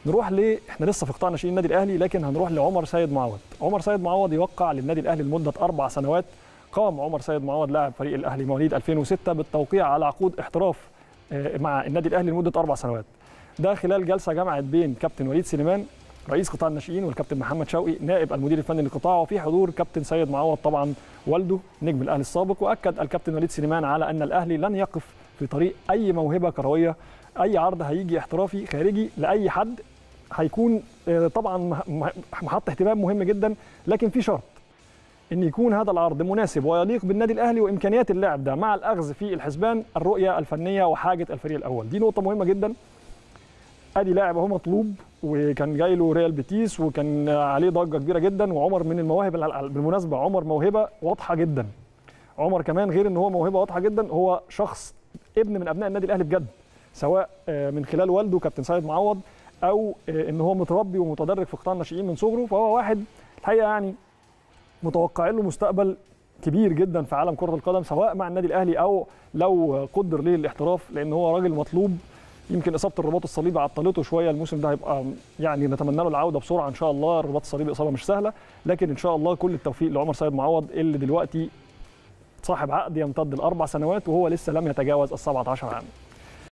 نروح ل احنا لسه في قطاع ناشئين النادي الاهلي لكن هنروح لعمر سيد معوض عمر سيد معوض يوقع للنادي الاهلي لمده اربع سنوات قام عمر سيد معوض لاعب فريق الاهلي مواليد 2006 بالتوقيع على عقود احتراف آه، مع النادي الاهلي لمده اربع سنوات ده خلال جلسه جمعت بين كابتن وليد سليمان رئيس قطاع الناشئين والكابتن محمد شوقي نائب المدير الفني للقطاع وفي حضور كابتن سيد معوض طبعا والده نجم الاهلي السابق واكد الكابتن وليد سليمان على ان الاهلي لن يقف في طريق اي موهبه كرويه اي عرض هيجي احترافي خارجي لاي حد هيكون آه، طبعا مح- مح- محط اهتمام مهم جدا لكن في شرط ان يكون هذا العرض مناسب ويليق بالنادي الاهلي وامكانيات اللاعب ده مع الاخذ في الحسبان الرؤيه الفنيه وحاجه الفريق الاول دي نقطه مهمه جدا ادي لاعب اهو مطلوب وكان جاي له ريال بيتيس وكان عليه ضجه كبيره جدا وعمر من المواهب الع- بالمناسبه عمر موهبه واضحه جدا عمر كمان غير ان هو موهبه واضحه جدا هو شخص ابن من ابناء النادي الاهلي بجد سواء آه، من خلال والده كابتن سيد معوض او آه، ان هو متربي ومتدرج في قطاع الناشئين من صغره فهو واحد الحقيقه يعني متوقعين له مستقبل كبير جدا في عالم كره القدم سواء مع النادي الاهلي او لو قدر ليه الاحتراف لان هو راجل مطلوب يمكن اصابه الرباط الصليبي عطلته شويه الموسم ده هيبقى يعني نتمنى له العوده بسرعه ان شاء الله الرباط الصليبي اصابه مش سهله لكن ان شاء الله كل التوفيق لعمر سيد معوض اللي دلوقتي صاحب عقد يمتد لاربع سنوات وهو لسه لم يتجاوز ال 17 عام